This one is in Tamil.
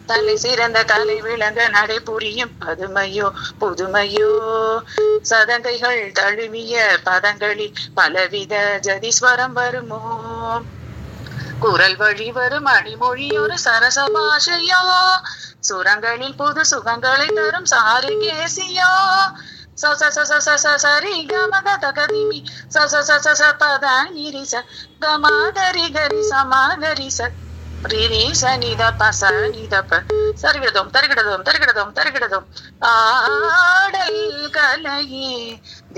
தலை சிறந்த கலை விளங்க நடை புரியும் பதுமையோ புதுமையோ சதங்கைகள் தழுவிய பதங்களில் பலவித ஜதிஸ்வரம் வருமோ குரல் வழி வரும் அடிமொழி ஒரு சரச பாஷையோ சுரங்களில் புது சுகங்களை தரும் சாரு கேசியோ ச ச ச ச ச ச சரி கம கத கதிமி ச ச ச ச ச பத நிரி ச கமா கரி கரி சமா கரி ச ரிரி ச நித ப ச நித ப சரிகிடதும் தருகிடதும் தருகிடதும் தருகிடதும் ஆடல் கலையே